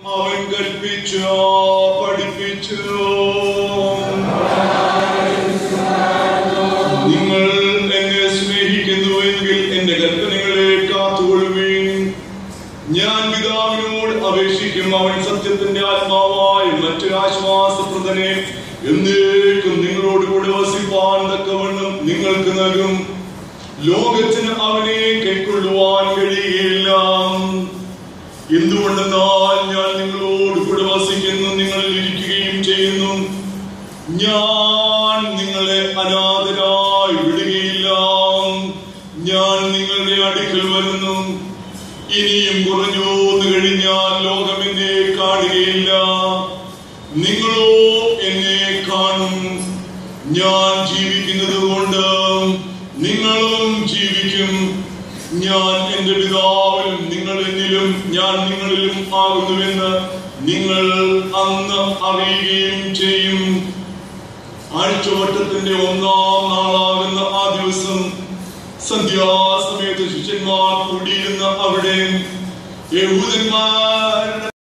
അവൻ കൽപ്പിച്ചു പഠിപ്പിച്ചു നിങ്ങൾ എന്നെ സ്നേഹിക്കുന്നുവെങ്കിൽ എന്റെ കൽപ്പനകളെ കാത്തുകൊള്ളുവീൻ ഞാൻ പിതാവിനോട് അപേക്ഷിക്കും അവൻ സത്യത്തിന്റെ ആത്മാവായി മറ്റൊരു ആശ്വാസപ്രദനെ എന്നേക്കും നിങ്ങളോട് കൂടെ വസിപ്പാൻ തക്കവണ്ണം നിങ്ങൾക്ക് നൽകും ലോകത്തിന് അവനെ കൈക്കൊള്ളുവാൻ കഴിയുകയില്ല എന്തുകൊണ്ടെന്നാൽ ഞാൻ നിങ്ങളോട് കൂടെ വസിക്കുന്നു നിങ്ങളിൽ ഇരിക്കുകയും ചെയ്യുന്നു ഞാൻ നിങ്ങളെ അനാഥരായി വിടുകയില്ല ഞാൻ നിങ്ങളുടെ അടുക്കൽ വരുന്നു ഇനിയും കുറഞ്ഞു എന്ന് കഴിഞ്ഞാൽ ലോകം എന്നെ കാണുകയില്ല നിങ്ങളോ എന്നെ കാണും ഞാൻ ജീവിക്കുന്നത് കൊണ്ട് നിങ്ങളും ജീവിക്കും ഞാൻ എന്റെ പിതാവിലും നിങ്ങൾ എന്നിലും ഞാൻ നിങ്ങളിലും ആകുന്നുവെന്ന് നിങ്ങൾ അന്ന് അറിയുകയും ചെയ്യും ആഴ്ചവട്ടത്തിന്റെ ഒന്നാം നാളാകുന്ന ആ ദിവസം സന്ധ്യാസമയത്ത് ശിഷ്യന്മാർ കൂടിയിരുന്ന അവിടെ യഹൂദന്മാരുടെ